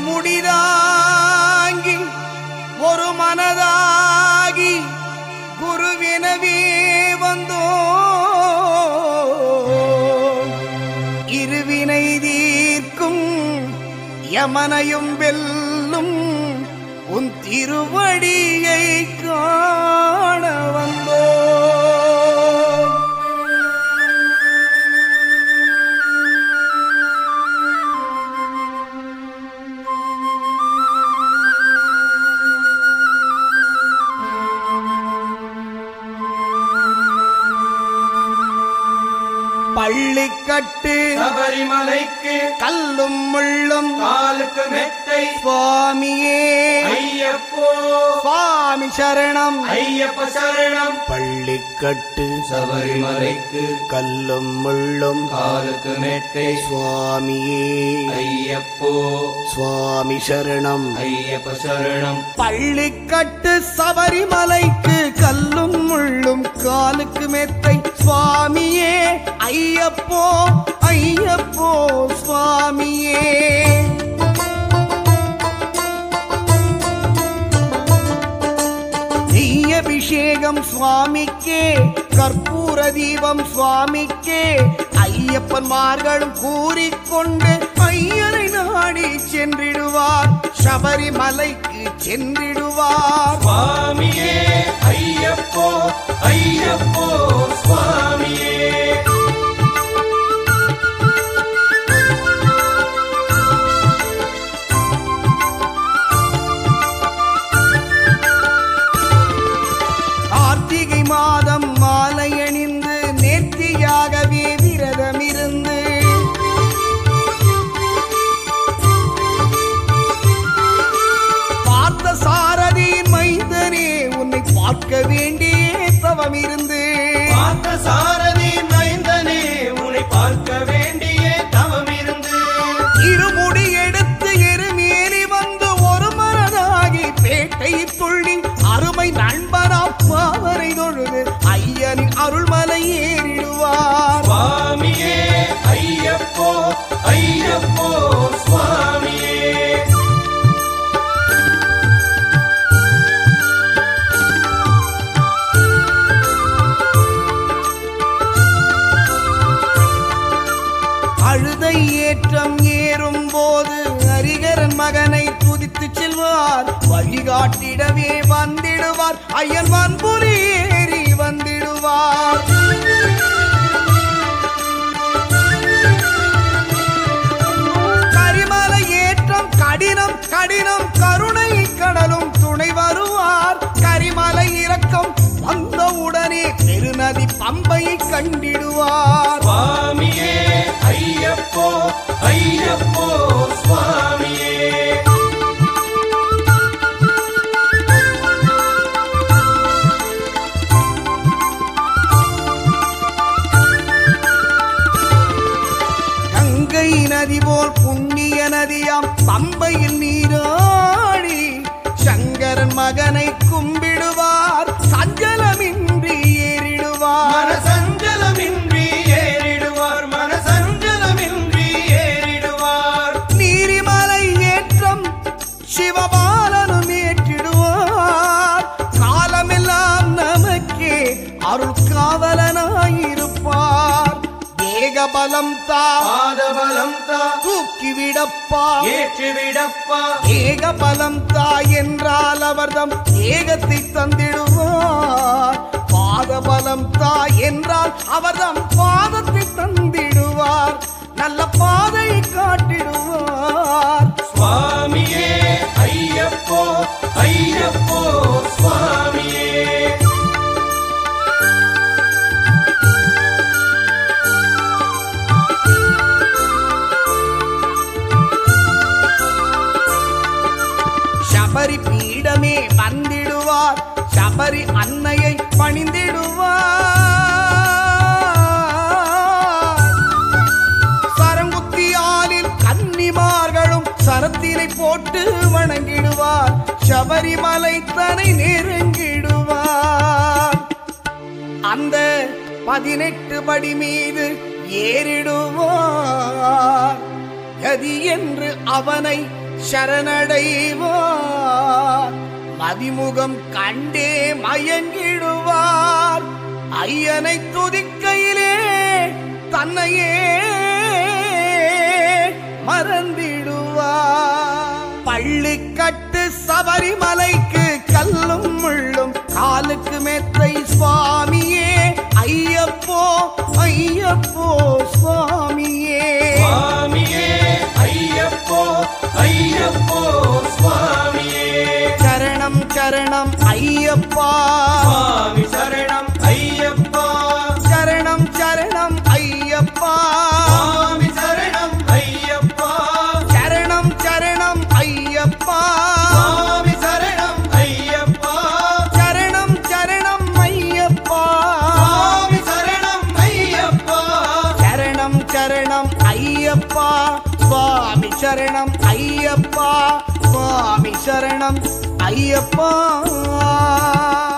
இருமுடிதாங்கி ஒரு மனதாகி குருவினவே வந்தோ இருவினை தீர்க்கும் யமனையும் வெல்லும் உன் திருவடியை காண வந்தோ பள்ளிக்கட்டு சபரிமலைக்கு கல்லும் முள்ளும் காலுக்கு மெத்தை சுவாமியே ஐயப்போ சுவாமி சரணம் ஐயப்ப சரணம் பள்ளிக்கட்டு சபரிமலைக்கு கல்லும் முள்ளும் காலுக்கு மெத்தை சுவாமியே ஐயப்போ சுவாமி சரணம் ஐயப்ப சரணம் பள்ளிக்கட்டு சபரிமலைக்கு கல்லும் முள்ளும் காலுக்கு மெத்தை சுவாமியே ஐயப்போ ஐயப்போ சுவாமியே நெய் அபிஷேகம் சுவாமிக்கே கற்பூர தீபம் சுவாமிக்கே ஐயப்பன்மார்களும் கூறிக்கொண்டு ஐயரை நாடி சென்றிடுவார் சபரிமலைக்கு சென்றிடுவார் சுவாமியே ஐயப்போ ஐயப்போ சுவாமியே கார்த்திகை மாதம் மாலை அணிந்து நேர்த்தியாகவே விரதமிருந்து பார்த்த சாரதியின் மைந்தனே உன்னை பார்க்க வேண்டியே தவம் இருந்து பார்த்த சாரதி மைந்தனே உன்னை பார்க்க வேண்டிய தவம் இருந்து இருமுடி எடுத்து எருமேறி வந்து ஒரு மரதாகி பேட்டை துள்ளி அருமை நண்பனாம் பாவரை தொழுது ஐயனின் அருள்மலை ஏறிடுவார் சுவாமியே ஐயப்போ ஐயப்போ சுவாமியே அழுதை ஏற்றம் ஏறும் போது ஹரிகரன் மகனை துதித்து செல்வார் வழிகாட்டிடவே வந்திடுவார் ஐயன் வன்புரி ஏறி வந்திடுவார் கரிமலை ஏற்றம் கடினம் கடினம் கருணை கடலும் துணை வருவார் கரிமலை இறக்கம் வந்தவுடனே பெருநதி பம்பையை கண்டிடுவார் சுவாமியே ஐயப்போ ஐயப்போ சுவாமியே கங்கை நதி போல் புண்ணிய நதியாம் பம்பையில் நீராடி சங்கரன் மகனை கும்பிடுவார் சஞ்சலமின்றி ஏறிடுவார் மனசஞ்சலமின்றி ஏறிடுவார் மனசஞ்சலமின்றி ஏறிடுவார் நீரிமலை ஏற்றம் சிவபாலனும் ஏற்றிடுவார் காலமெல்லாம் நமக்கே அருள் காவலனாயிருப்பார் தேக பலம் தா பாதபலம் தா தூக்கிவிடப்பா ஏற்றிவிடப்பா ஏக பலம் தா என்றால் அவர்தம் ஏகத்தை தந்திடுவார் பாத பலம் தா என்றால் அவர்தம் பாதத்தை தந்திடுவார் நல்ல பாதை காட்டிடுவார் சுவாமியே ஐயப்போ ஐயப்போ சுவாமியே சபரி பீடமே வந்திடுவார் சபரி அன்னையை பணிந்திடுவார் சரங்குத்தியாலில் கன்னிமார்களும் சரத்தினை போட்டு வணங்கிடுவார் சபரிமலை தனை நெருங்கிடுவார் அந்த பதினெட்டு படி மீது ஏறிடுவார் கதி என்று அவனை சரணடைவார் மதிமுகம் கண்டே மயங்கிடுவார் ஐயனை துதிக்கையிலே தன்னையே மறந்திடுவார் பள்ளிக்கட்டு சபரிமலைக்கு கல்லும் முள்ளும் காலுக்கு மெத்தை சுவாமியே ஐயப்போ ஐயப்போ சுவாமியே சுவாமியே ஐயப்போ ஐயப்போ சுவாமியே சரணம் சரணம் ஐயப்பா சுவாமி சரணம் ஐயப்பா சரணம் சரணம் ஐயப்பா சுவாமி சரணம் ஐயப்பா சரணம் சரணம் ஐயப்பா சுவாமி சரணம் ஐயப்பா சரணம் சரணம் ஐயப்பா சுவாமி சரணம் ஐயப்பா சரணம் சரணம் ஐயப்பா சுவாமி சரணம் ஐயப்பா சுவாமி சரணம் ஐயப்பா